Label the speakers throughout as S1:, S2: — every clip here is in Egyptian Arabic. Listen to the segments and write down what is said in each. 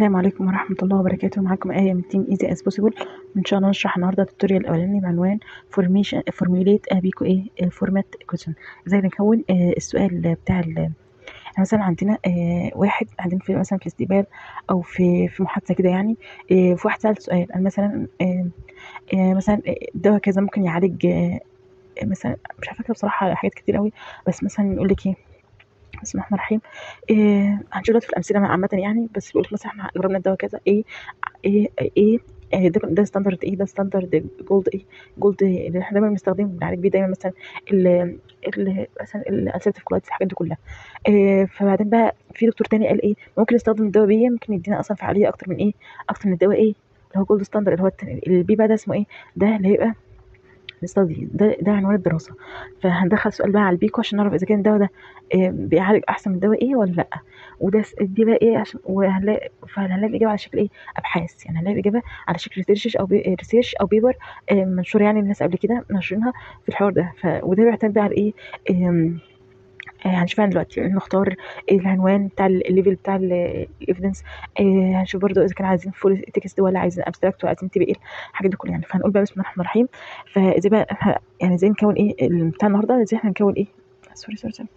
S1: السلام عليكم ورحمة الله وبركاته معاكم آية من تيم ايزي از بوسيبل وإن شاء الله نشرح النهاردة التوتوريال الأولاني بعنوان فورميشن فورميليت بيكو إيه فورمات كويشن إزاي نكون آه، السؤال بتاع ال يعني مثلا عندنا آه، واحد عندنا في مثلا في استقبال أو في في محادثة كده يعني آه، في واحد سأل سؤال قال مثلا آه، آه، مثلا دواء كذا ممكن يعالج آه، مثلا مش فاكرة بصراحة حاجات كتير قوي بس مثلا يقول لك إيه بسم الله الرحمن الرحيم إيه هنشوف دلوقتي في الامثله عامه يعني بس بيقول لك مثلا احنا جربنا الدواء كذا ايه ايه ايه إيه ده ده ستاندرد ايه ده ستاندرد جولد ايه جولد إيه اللي احنا دايما بنستخدمه بنعالج بيه دايما مثلا ال ال مثلا الاسيتيف كولايتس الحاجات دي كلها إيه فبعدين بقى في دكتور تاني قال ايه ممكن نستخدم الدواء بيه ممكن يدينا اصلا فعاليه اكتر من ايه اكتر من الدواء ايه اللي هو جولد ستاندرد اللي هو التاني البي بقى ده اسمه ايه ده اللي هيبقى نستضيف ده ده عنوان الدراسة فهندخل سؤال بقى على البيكو عشان نعرف إذا كان الدواء ده آه، بيعالج أحسن من دواء إيه ولا لأ وده س- دي بقى إيه عشان وهنلاقي فهنلاقي الإجابة على شكل إيه أبحاث يعني هنلاقي الإجابة على شكل ريسيرش أو بي ريسيرش أو بيبر آه، منشور يعني الناس قبل كده ناشرينها في الحوار ده ف وده بيعتمد بقى على إيه آم، آه، هنشوف يعني دلوقتي نختار العنوان بتاع ال- الليفل بتاع الايفيدنس هنشوف برضو اذا كان عايزين فول تكست ولا عايزين ابستراكت ولا عايزين تي بي ال الحاجات دي كلها يعني فهنقول بقى بسم الله الرحمن الرحيم فازاي بقى احنا يعني ازاي نكون ايه ال- بتاع النهارده ازاي احنا نكون ايه سوري سوري سوري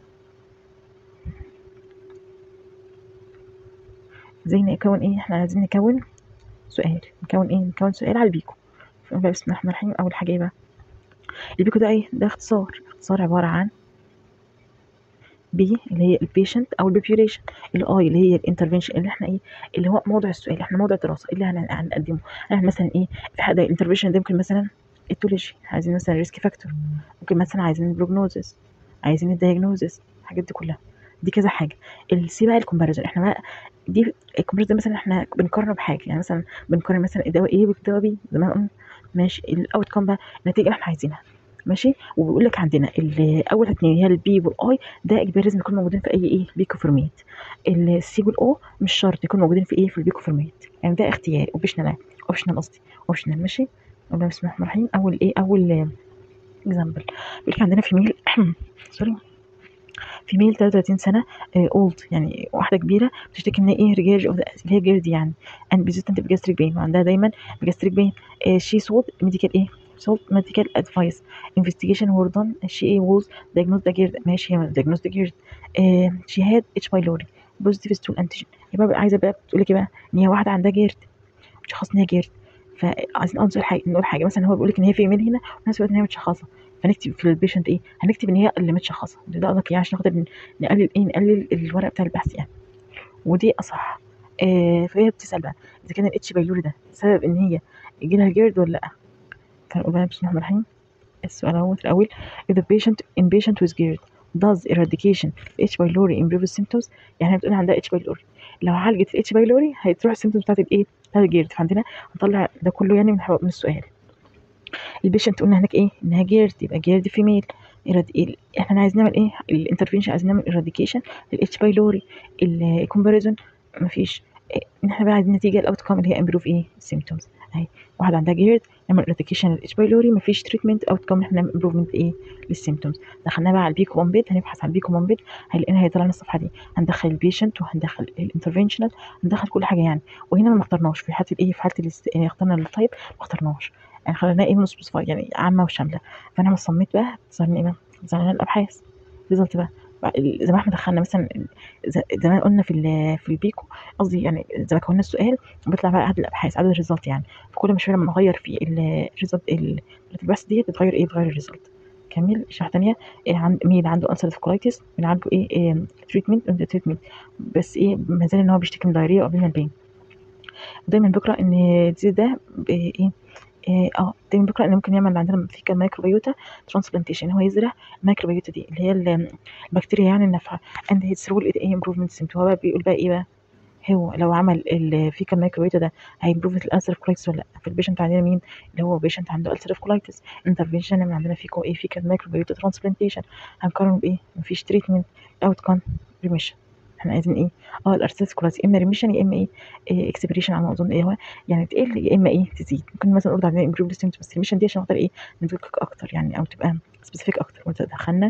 S1: ازاي نكون ايه احنا عايزين نكون سؤال نكون ايه نكون سؤال على البيكو فنقول بقى بسم الله الرحمن الرحيم اول حاجه ايه بقى البيكو ده ايه ده اختصار اختصار عباره عن بي اللي هي البيشنت او البوبيوليشن الاي اللي هي الانترفنشن اللي احنا ايه اللي هو موضوع السؤال احنا موضوع الدراسه اللي هن- هنقدمه احنا مثلا ايه في حاجه الانترفنشن ده ممكن مثلا التولوجي عايزين مثلا ريسك فاكتور ممكن مثلا عايزين البروجنوزس عايزين الدايجنوزس الحاجات دي كلها دي كذا حاجه السي بقى الكومباريزون احنا بقى دي الكومباريزون مثلا احنا بنقارن بحاجه يعني مثلا بنقارن مثلا الدواء ايه بالدواء بي زي ما قلنا ماشي الاوت كام بقى النتيجه اللي احنا عايزينها ماشي وبيقول لك عندنا ال- اول اتنين هي البي والاي ده اجباري لازم يكونوا موجودين في اي ايه بيكو فورميت السي والاو مش شرط يكونوا موجودين في ايه في البيكو فورميت يعني ده اختياري اوبشنال اوبشنال قصدي اوبشنال ماشي نقول بسم الله الرحمن الرحيم اول ايه اول اكزامبل بيقول لك عندنا في ميل سوري في ميل 33 سنه اولد يعني واحده كبيره بتشتكي من ايه ريجاج اوف اللي هي جيرد يعني اند ريزيستنت بجاستريك بين وعندها دايما بجاستريك بين شي سولد ميديكال ايه سولد ميديكال ادفايس انفستيجيشن were done she was diagnosed the GERD ماشي هي diagnosed the GERD uh, she had H pylori positive stool antigen يبقى بقى عايزه بقى بتقول لك إيه بقى ان هي واحده عندها جيرد متشخص ان هي جيرد فعايزين نقول حاجه نقول حاجه مثلا هو بيقول لك ان هي في ميل هنا وفي نفس الوقت ان هي متشخصه فنكتب في البيشنت ايه هنكتب ان هي اللي متشخصه ده قصدك يعني عشان خاطر نقلل ايه نقلل الورق بتاع البحث يعني ودي اصح آه فهي بتسال بقى اذا كان الاتش بايلوري ده سبب ان هي يجي لها جيرد ولا لا فنقول بقى بسم الله الرحمن الرحيم السؤال اهو الاول if the patient in patient with GERD does eradication of H pylori improve symptoms يعني هي بتقول عندها H pylori لو عالجت ال H pylori هتروح السيمتومز بتاعت الايه بتاعت الجيرد فعندنا هنطلع ده كله يعني من حو- من السؤال البيشنت قلنا هناك ايه انها جيرد يبقى جيرد فيميل إراد... احنا عايزين نعمل ايه الانترفينشن عايزين نعمل eradication للاتش بايلوري الكومباريزون مفيش إيه، احنا بقى عايزين نتيجه الاوت كام اللي هي امبروف ايه symptoms اهي واحده عندها جيرد نعمل eradication للاتش بايلوري مفيش تريتمنت اوت كام احنا نعمل امبروفمنت ايه للسيمتومز دخلنا بقى على البيكو بوم بيد هنبحث على البيكو بوم بيد هنلاقينا هيطلع لنا الصفحه دي هندخل البيشنت وهندخل الانترفنشنال هندخل كل حاجه يعني وهنا ما اخترناش في حاله الايه في حاله الاست... يعني اخترنا التايب ما اخترناش يعني خليناها ايه نص يعني عامه وشامله فانا لما صميت بقى ظهر لنا ايه بقى ظهر لنا الابحاث ريزلت بقى بقى- زي ما احنا دخلنا مثلا ز- زي ما قلنا في ال- في البيكو قصدي يعني زي ما كنا السؤال بيطلع بقى عدد الابحاث عدد الريزلت يعني فكل ما شويه لما نغير في الريزلت البحث دي بتغير ايه بتغير الريزلت كمل شرح تانية إيه عند مين اللي عنده ألسر كولايتس بنعالجه ايه, إيه تريتمنت تريتمنت بس ايه ما زال ان هو بيشتكي من دايريا او من البين ودايما بقرا ان دي ده ب- ايه إيه، اه دايما بقرا ان ممكن يعمل عندنا في كان مايكروبيوتا ترانسبلانتيشن هو يزرع الميكروبيوتا دي اللي هي ال- البكتيريا يعني النافعه اند هيتس رول ايه امبروفمنت سيمتوم هو بقى بيقول بقى ايه بقى هو لو عمل الفيكال مايكروبيوتا ده هيمبروف الالسر كولايتس ولا لا في البيشنت عندنا مين اللي هو بيشنت عنده السر كولايتس انترفنشن من عندنا فيكو ايه فيكال مايكروبيوتا ترانسبلانتيشن هنقارن بايه مفيش تريتمنت اوت كان ريميشن احنا عايزين ايه اه الارثريتس كولايتس يا اما ريميشن يا اما ايه, إيه اكسبريشن على ما اظن ايه هو يعني تقل يا اما ايه تزيد ممكن مثلا نقول عندنا امبروف سيمتوم بس ريميشن دي عشان خاطر ايه ندقق اكتر يعني او تبقى سبيسيفيك اكتر ودخلنا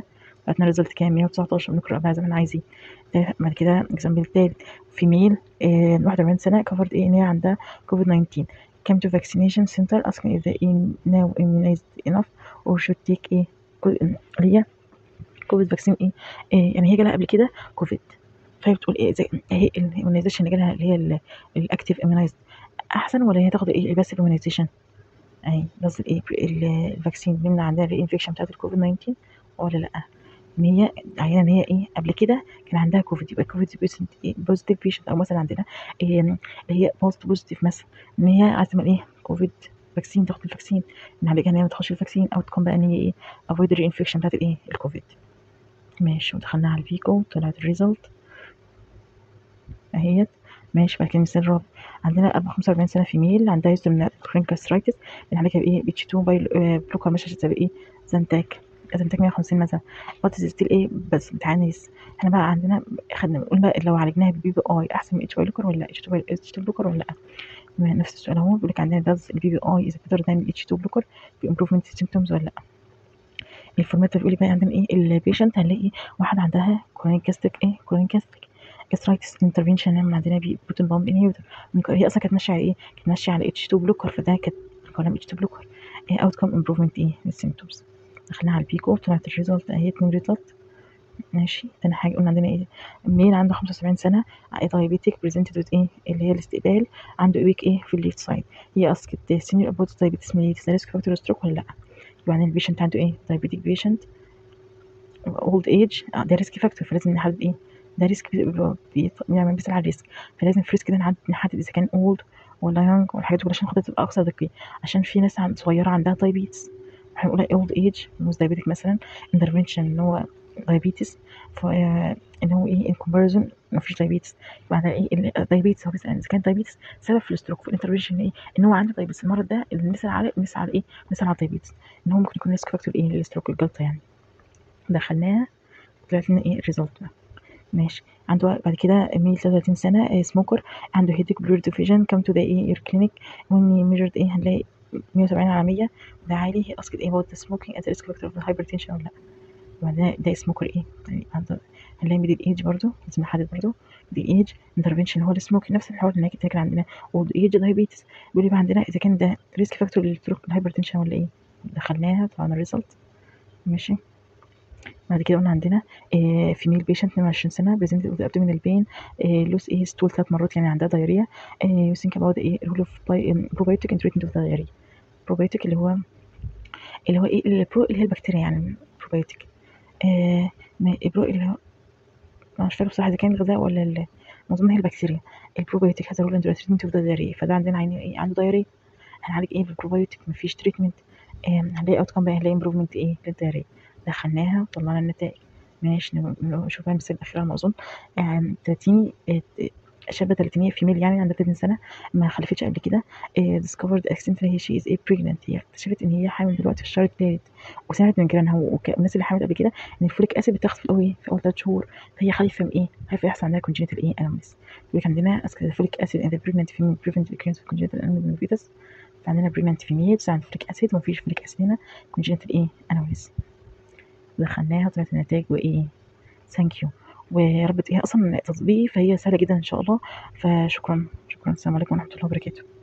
S1: بعتنا ريزلت كام 119 بنقرا بقى زي ما احنا عايزين ده بعد كده اكزامبل التالت فيميل آه 41 سنه كفرت ايه ان هي عندها كوفيد 19 came to vaccination center asking if they are now immunized enough or should take ايه كو- اللي هي كوفيد فاكسين ايه, إيه يعني هي جالها قبل كده كوفيد فهي بتقول ايه زي هي الاميونيزيشن اللي جالها اللي هي الاكتيف اميونايزد احسن ولا هي تاخد ايه بس الاميونيزيشن اي قصدي الايه ال- الفاكسين بيمنع عندها الري انفكشن بتاعت الكوفيد 19 ولا لا ان هي عيانه ان هي ايه قبل كده كان عندها كوفيد يبقى كوفيد بيشنت ايه بوزيتيف بيشنت او مثلا عندنا إيه اللي هي بوست بوزيتيف مثلا ان هي عايزه تعمل ايه كوفيد فاكسين تاخد الفاكسين ان عليها ان هي ما تاخدش الفاكسين او تكون بقى ان هي ايه افويد الري انفكشن بتاعت الايه الكوفيد ماشي ودخلنا على البيكو طلعت الريزلت اهيت ماشي بعد كده المثال الرابع عندنا 45 سنه فيميل عندها هيستوري من كرونيك gastritis اللي عليها بايه بيتش 2 باي بلوكر مش هتساوي ايه زنتاك زنتاك 150 مثلا وات از ستيل ايه بس بتاع ناس احنا بقى عندنا خدنا بنقول بقى لو عالجناها بالبي بي اي احسن من اتش باي بلوكر ولا لا اتش 2 اتش 2 بلوكر ولا لا نفس السؤال اهو بيقول لك عندنا داز البي بي اي از بيتر ذان اتش 2 بلوكر في امبروفمنت سيمبتومز ولا لا الفورمات بيقول لي بقى عندنا ايه البيشنت هنلاقي واحده عندها كرونيك جاستريك ايه كرونيك جاستريك جاسترايتس انترفنشن نعمل عندنا بي بروتين بامب انهيبيتور هي اصلا كانت ماشيه على ايه كانت ماشيه على اتش 2 بلوكر فده كانت كلام اتش 2 بلوكر اوت كم امبروفمنت ايه للسيمبتومز دخلنا على البيكو طلعت الريزلت اهي اتنين ريزلت ماشي تاني حاجه قلنا عندنا ايه ميل عنده 75 سنه دايابيتيك بريزنتد وذ ايه اللي هي الاستقبال عنده ويك ايه في الليفت سايد هي اسكت سينيور ابوت دايابيتس ميليتس ريسك فاكتور ستروك ولا لا يعني البيشنت عنده ايه دايابيتيك بيشنت اولد ايج ده ريسك فاكتور فلازم نحدد ايه ده ريسك بيعمل بيسأل على الريسك فلازم في ريسك ده نحدد نحدد اذا كان اولد ولا يونج والحاجات دي عشان خاطر تبقى اكثر دقيق عشان في ناس عند صغيره عندها دايابيتس هنقول اولد ايج موز دايابيتك مثلا انترفنشن ان هو دايابيتس ف ان هو ايه ان كومباريزون ما فيش دايابيتس بعد ايه الدايابيتس هو بيسال اذا كان دايابيتس سبب في الستروك في الانترفنشن ايه ان هو عنده دايابيتس المرض ده اللي بنسال عليه بنسال على ايه بنسال على الدايابيتس ان هو ممكن يكون ريسك فاكتور ايه للستروك الجلطه يعني دخلناها طلعت لنا ايه الريزلت بقى ماشي عنده بعد كده ميل 33 سنة سموكر عنده هيديك بلورد فيجن كم تو ذا ايه يور كلينيك وين ميجرد ايه هنلاقي 170 على 100 ده عالي هي اسكت ايه about the smoking at risk factor of hypertension ولا لا وبعدين ده سموكر ايه يعني عنده هنلاقي ميدل ايج برضو لازم نحدد برضو ميدل ايج انترفنشن هو السموك نفس الحوار اللي هناك كان عندنا اولد ايج دايابيتس بيقول لي بقى عندنا اذا كان ده ريسك فاكتور للهايبرتنشن ولا ايه دخلناها طلعنا الريزلت ماشي بعد كده قلنا عندنا فيميل بيشنت 22 سنه بريزنت وذ ابدومينال بين لوس ايه ستول ثلاث مرات يعني عندها دايريا يو ثينك اباوت ايه رول اوف بروبايوتيك ان تريتمنت اوف دايريا بروبايوتيك اللي هو اللي هو ايه البرو اللي هي البكتيريا يعني بروبايوتيك آه البرو اللي هو مش فاكر بصراحه اذا كان الغذاء ولا ال... اظن هي البكتيريا البروبايوتيك هذا رول ان تريتمنت اوف دايريا فده عندنا عين ايه عنده دايريا هنعالج ايه بالبروبايوتيك مفيش تريتمنت هنلاقي اوت كام بقى هنلاقي امبروفمنت ايه للدايريا دخلناها وطلعنا النتائج ماشي نشوف بقى المثال الاخير على ما اظن يعني 30 شابة تلاتينية فيميل يعني عندها 30 سنة ما خلفتش قبل كده discovered accidentally she is a pregnant هي اكتشفت ان هي حامل دلوقتي في الشهر الثالث وسمعت من جيرانها والناس اللي حامل قبل كده ان الفوليك اسيد بتاخد في الاول في اول ثلاث شهور فهي خايفة من ايه؟ خايفة يحصل عندها congenital ايه انوميس يقول لك عندنا الفوليك اسيد in the pregnant female prevent the occurrence of congenital anomaly in the fetus فعندنا pregnant females عندنا فوليك اسيد ومفيش فوليك اسيد هنا congenital ايه انوميس دخلناها طلعت النتائج وايه ثانك يو ويا رب هي اصلا تطبيقي فهي سهله جدا ان شاء الله فشكرا شكرا السلام عليكم ورحمه الله وبركاته